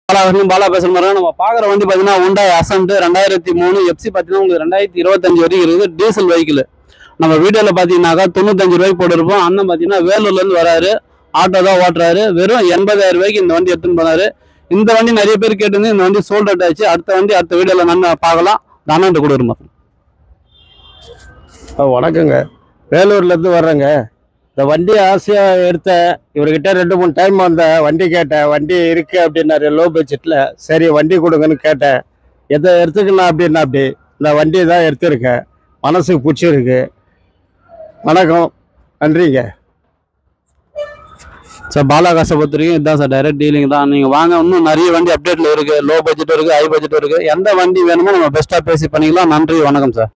பாலா வரைக்கும் பாலா பேசுற மாதிரி நம்ம பாக்குற வண்டி பாத்தீங்கன்னா உண்டாய் அசன்ட் ரெண்டாயிரத்தி மூணு எஃப்சி பாத்தீங்கன்னா உங்களுக்கு ரெண்டாயிரத்தி இருபத்தஞ்சு வரைக்கும் இருக்குது டீசல் வெஹிக்கிள் நம்ம வீடியோல பாத்தீங்கன்னாக்கா தொண்ணூத்தஞ்சு ரூபாய்க்கு போட்டிருப்போம் அண்ணன் பாத்தீங்கன்னா வேலூர்ல இருந்து வராரு ஆட்டோ தான் ஓட்டுறாரு வெறும் எண்பதாயிரம் ரூபாய்க்கு இந்த வண்டி எடுத்துன்னு போனாரு இந்த வண்டி நிறைய பேர் கேட்டு இந்த வண்டி சோல்ட் அவுட் ஆச்சு அடுத்த வண்டி அடுத்த வீடியோல நம்ம பார்க்கலாம் இந்த அண்ணன் கொடுக்குறோம் ஆ, வணக்கங்க வேலூர்லேருந்து வர்றேங்க இந்த வண்டி ஆசையாக எடுத்தேன் இவர்கிட்ட ரெண்டு மூணு டைம் வந்தேன் வண்டி கேட்டேன் வண்டி இருக்கு அப்படின்னாரு லோ பட்ஜெட்டில் சரி வண்டி கொடுங்கன்னு கேட்டேன் எதை எடுத்துக்கலாம் அப்படின்னா அப்படி இந்த வண்டி தான் எடுத்திருக்கேன் மனசுக்கு பிடிச்சிருக்கு வணக்கம் நன்றிங்க சார் பாலா காசை பொறுத்த வரைக்கும் இதுதான் சார் டைரக்ட் டீலிங் தான் நீங்க வாங்க இன்னும் நிறைய வண்டி அப்டேட்ல இருக்கு லோ பட்ஜெட் இருக்கு ஹை பட்ஜெட் இருக்கு எந்த வண்டி வேணுமோ நம்ம பெஸ்ட்டா பேசி பண்ணிக்கலாம் நன்றி வணக்கம் சார்